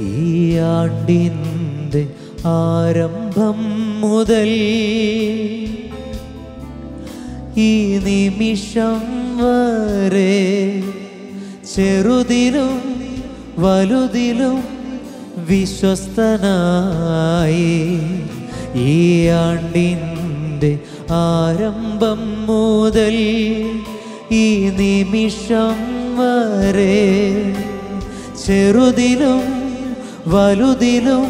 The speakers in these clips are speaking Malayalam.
ഈ ആണ്ടിൻ്റെ ആരംഭം മുതൽ ഈ നിമിഷം വരെ ചെറുതിലും വലുതിലും വിശ്വസ്തനായി ഈ ആണ്ടിൻ്റെ ആരംഭം മുതൽ ഈ നിമിഷം വരെ ചെറുതിലും വലുതിലും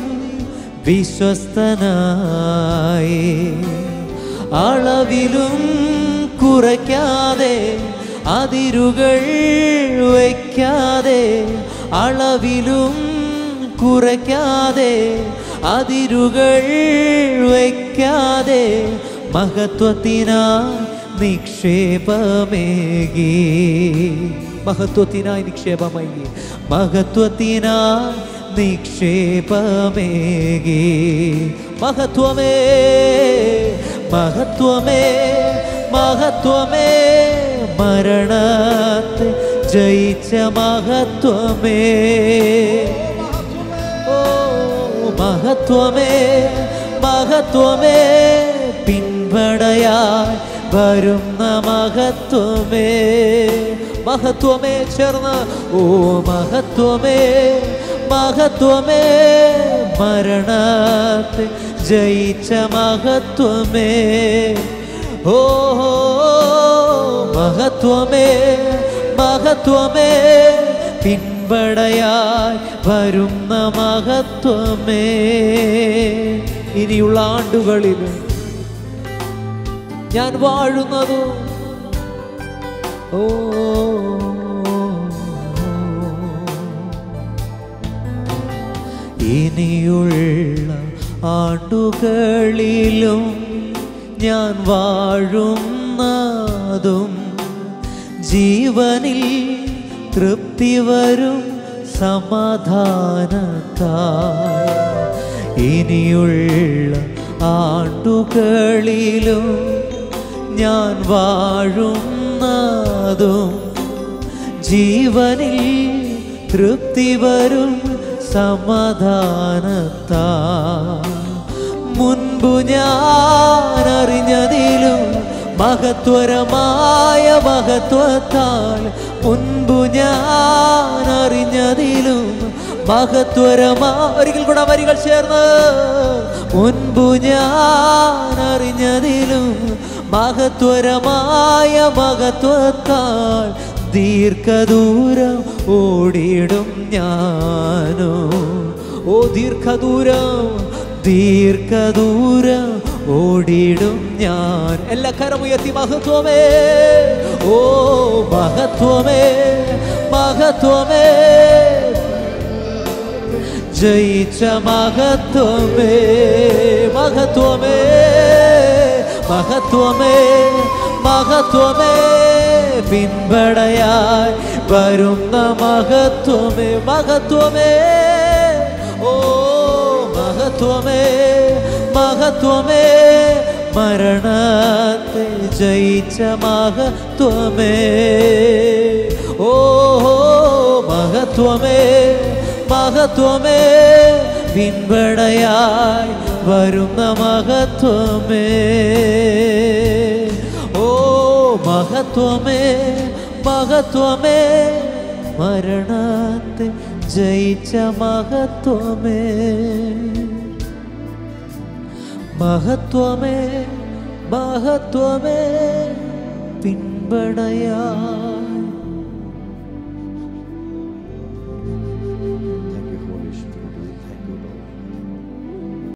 വിശ്വസ്തനായി അളവിലും കുറയ്ക്കാതെ അതിരുകൾ വയ്ക്കാതെ അളവിലും കുറയ്ക്കാതെ അതിരുകൾ വയ്ക്കാതെ മഹത്വത്തിനായി നിക്ഷേപമേകി മഹത്വത്തിനായി നിക്ഷേപമേകി മഹത്വത്തിനായി നിക്ഷേപമേകി മഹത്വമേ മഹത്വമേ മഹത്വമേ മരണത്തെ ജയിച്ച മഹത്വമേ ഓ മഹത്വമേ മഹത്വമേ പിൻപടയായി വരുന്ന മഹത്വമേ മഹത്വമേ ചേർന്ന് ഓ മഹത്വമേ മഹത്വമേ മരണത്തെ ജയിച്ച മഹത്വമേ ഓ മഹത്വമേ മഹത്വമേ പിൻപടയായി വരുന്ന മഹത്വമേ ഇനിയുള്ള ആണ്ടുകളിൽ ഞാൻ വാഴുന്നത് ഓ ഇനിയുള്ള ആണ്ടുകളിലും ഞാൻ വാഴുന്നതും ജീവനിൽ തൃപ്തി വരും സമാധാനത്താൽ ഇനിയുള്ള ആണ്ടുകളിലും ഞാൻ വാഴുന്നതും ജീവനിൽ തൃപ്തി വരും സമാധാനത്താ മുൻപു ഞാൻ അറിഞ്ഞതിലും മഹത്വരമായ മഹത്വത്താൽ മുൻപു ഞാൻ അറിഞ്ഞതിലും മഹത്വരമാ ഒരിക്കൽ കൂടെ വരികൾ ചേർന്ന് മുൻപു ഞാൻ അറിഞ്ഞതിലും മഹത്വരമായ മഹത്വത്താൽ ദീർഘദൂരം ഓടിയിടും ഞാനോ ഓ ദീർഘദൂരം ദീർഘദൂരം ഓടിയിടും ഞാൻ എല്ലാ കരമുയർത്തി മഹത്വമേ ഓ മഹത്വമേ മഹത്വമേ ജയിച്ച മഹത്വമേ മഹത്വമേ മഹത്വമേ മഹത്വമേ പിൻപടയായി വരുന്ന മഹത്വമേ മഹത്വമേ ഓ മഹത്വമേ മഹത്വമേ മരണത്തെ ജയിച്ച മഹത്വമേ ഓ മഹത്വമേ മഹത്വമേ പിൻപടയായി വരുന്ന മഹത്വമേ ഓ മഹത്വമേ മഹത്വമേ മരണത്തെ ജയിച്ച മഹത്വമേ മഹത്വമേ മഹത്വമേ പിൻപടയാ